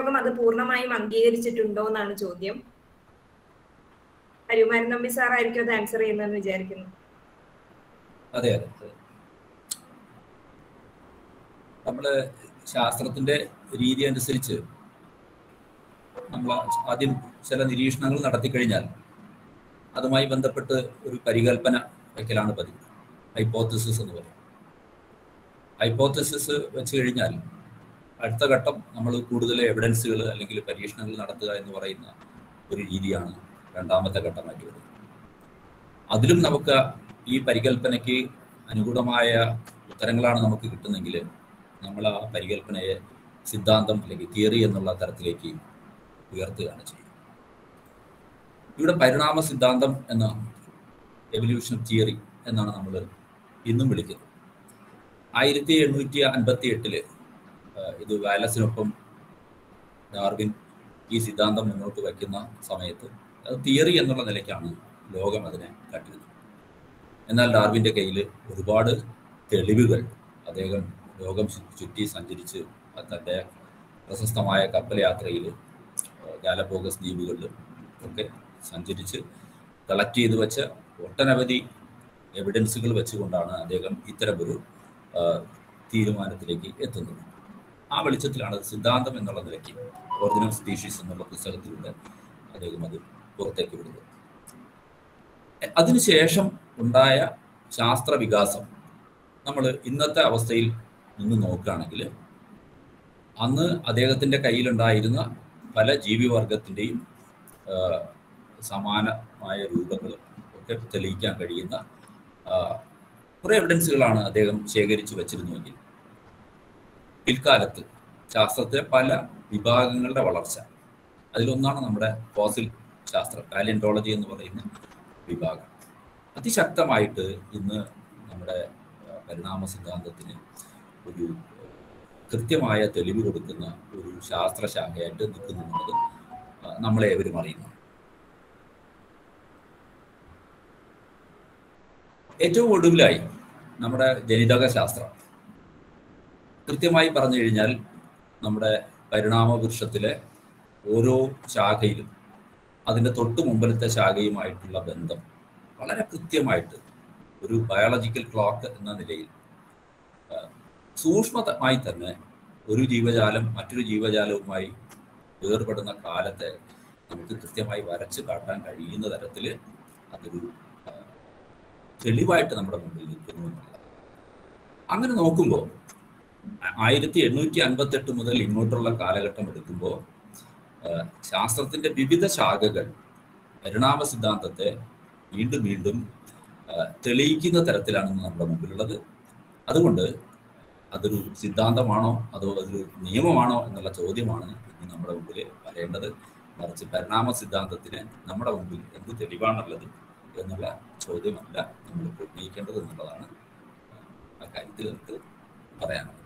ലോകം അത് പൂർണ്ണമായും അംഗീകരിച്ചിട്ടുണ്ടോ എന്നാണ് ചോദ്യം ഹരികുമാരൻ നമ്പി സാർ ആയിരിക്കും അത് ആൻസർ ചെയ്യുന്നതെന്ന് വിചാരിക്കുന്നു അതെ അതെ അതെ. നമ്മള് ശാസ്ത്രത്തിന്റെ രീതി അനുസരിച്ച് നമ്മൾ ആദ്യം ചില നിരീക്ഷണങ്ങൾ നടത്തി കഴിഞ്ഞാൽ അതുമായി ബന്ധപ്പെട്ട് ഒരു പരികൽപ്പന വയ്ക്കലാണ് പതിവ് ഹൈപ്പോത്തസിസ് എന്ന് പറയും ഹൈപ്പോത്തസിസ് വെച്ച് കഴിഞ്ഞാൽ അടുത്ത ഘട്ടം നമ്മൾ കൂടുതൽ എവിഡൻസുകൾ അല്ലെങ്കിൽ പരീക്ഷണങ്ങൾ നടത്തുക എന്ന് പറയുന്ന ഒരു രീതിയാണ് രണ്ടാമത്തെ ഘട്ടമായിട്ട് വരുന്നത് അതിലും നമുക്ക് ഈ പരികൽപ്പനയ്ക്ക് അനുകൂലമായ ഉത്തരങ്ങളാണ് നമുക്ക് കിട്ടുന്നെങ്കിൽ നമ്മൾ ആ പരികൽപ്പനയെ സിദ്ധാന്തം അല്ലെങ്കിൽ തിയറി എന്നുള്ള തരത്തിലേക്ക് ഉയർത്തുകയാണ് ചെയ്യുന്നത് ഇവിടെ പരിണാമ സിദ്ധാന്തം എന്ന എവല്യൂഷൻ തിയറി എന്നാണ് നമ്മൾ ഇന്നും വിളിക്കുന്നത് ആയിരത്തി എണ്ണൂറ്റി അൻപത്തി എട്ടില് ഇത് വാലസിനൊപ്പം ഡാർവിൻ ഈ സിദ്ധാന്തം മുന്നോട്ട് വയ്ക്കുന്ന സമയത്ത് അത് തിയറി എന്നുള്ള നിലയ്ക്കാണ് ലോകം അതിനെ കണ്ടിരുന്നത് എന്നാൽ ഡാർവിൻ്റെ കയ്യിൽ ഒരുപാട് തെളിവുകൾ അദ്ദേഹം ലോകം ചു- ചുറ്റി സഞ്ചരിച്ച് തൻ്റെ പ്രശസ്തമായ കപ്പൽ യാത്രയിൽ ഗാലപ്പോഗസ് ദ്വീപുകളിൽ ഒക്കെ സഞ്ചരിച്ച് കളക്ട് ചെയ്ത് വെച്ച ഒട്ടനവധി എവിഡൻസുകൾ വെച്ചുകൊണ്ടാണ് അദ്ദേഹം ഇത്തരമൊരു ആ, തീരുമാനത്തിലേക്ക് എത്തുന്നത് ആ വെളിച്ചത്തിലാണ് സിദ്ധാന്തം എന്നുള്ള നിലയ്ക്ക് ഒറിജിനൽ സ്പീഷീസ് എന്നുള്ള പുസ്തകത്തിലൂടെ അദ്ദേഹം അത് പുറത്തേക്ക് വിടുന്നത് എ- അതിനുശേഷം ഉണ്ടായ ശാസ്ത്ര വികാസം നമ്മൾ ഇന്നത്തെ അവസ്ഥയിൽ നിന്ന് നോക്കുകയാണെങ്കിൽ അന്ന് അദ്ദേഹത്തിൻ്റെ കയ്യിലുണ്ടായിരുന്ന പല ജീവിവർഗത്തിൻ്റെയും സമാനമായ രൂപങ്ങളും ഒക്കെ തെളിയിക്കാൻ കഴിയുന്ന ആ, കുറേ എവിഡൻസുകളാണ് അദ്ദേഹം ശേഖരിച്ചു വച്ചിരുന്നുവെങ്കിൽ പിൽക്കാലത്ത് ശാസ്ത്രത്തിലെ പല വിഭാഗങ്ങളുടെ വളർച്ച അതിലൊന്നാണ് നമ്മുടെ ഫോസിൽ ശാസ്ത്രം പാലിയന്റോളജി എന്ന് പറയുന്ന വിഭാഗം അതിശക്തമായിട്ട് ഇന്ന് നമ്മുടെ ആ, പരിണാമ സിദ്ധാന്തത്തിന് ഒരു കൃത്യമായ തെളിവ് കൊടുക്കുന്ന ഒരു ശാസ്ത്രശാഖയായിട്ട് നിൽക്കുന്നുള്ളത് ആ, നമ്മളെ ഏവരും അറിയുന്നു ഏറ്റവും ഒടുവിലായി നമ്മുടെ ജനിതക ശാസ്ത്രം കൃത്യമായി പറഞ്ഞു കഴിഞ്ഞാൽ നമ്മുടെ പരിണാമ വൃക്ഷത്തിലെ ഓരോ ശാഖയിലും അതിൻ്റെ തൊട്ട് മുമ്പിലത്തെ ശാഖയുമായിട്ടുള്ള ബന്ധം വളരെ കൃത്യമായിട്ട് ഒരു ബയോളജിക്കൽ ക്ലോക്ക് എന്ന നിലയിൽ ആ, സൂക്ഷ്മമായി തന്നെ ഒരു ജീവജാലം മറ്റൊരു ജീവജാലവുമായി വേർപെടുന്ന കാലത്തെ നമുക്ക് കൃത്യമായി വരച്ച് കാട്ടാൻ കഴിയുന്ന തരത്തിൽ അതൊരു ആ, തെളിവായിട്ട് നമ്മുടെ മുമ്പിൽ നിൽക്കുന്നു എന്നുള്ളത് അങ്ങനെ നോക്കുമ്പോൾ ആയിരത്തി എണ്ണൂറ്റി അൻപത്തെട്ട് മുതൽ ഇങ്ങോട്ടുള്ള കാലഘട്ടം എടുക്കുമ്പോൾ ശാസ്ത്രത്തിന്റെ വിവിധ ശാഖകൾ പരിണാമ സിദ്ധാന്തത്തെ വീണ്ടും വീണ്ടും ആ, തെളിയിക്കുന്ന തരത്തിലാണ് ഇന്ന് നമ്മുടെ മുമ്പിലുള്ളത് അതുകൊണ്ട് അതൊരു സിദ്ധാന്തമാണോ അതോ അതൊരു നിയമമാണോ എന്നുള്ള ചോദ്യമാണ് ഇന്ന് നമ്മുടെ മുമ്പിൽ വരേണ്ടത് മറിച്ച് പരിണാമ സിദ്ധാന്തത്തിന് നമ്മുടെ മുമ്പിൽ എന്ത് തെളിവാണുള്ളത് എന്നുള്ള ചോദ്യമല്ല നമ്മൾ ഉന്നയിക്കേണ്ടത് എന്നുള്ളതാണ് ആ കാര്യത്തിൽ നമുക്ക് പറയാനുള്ളത്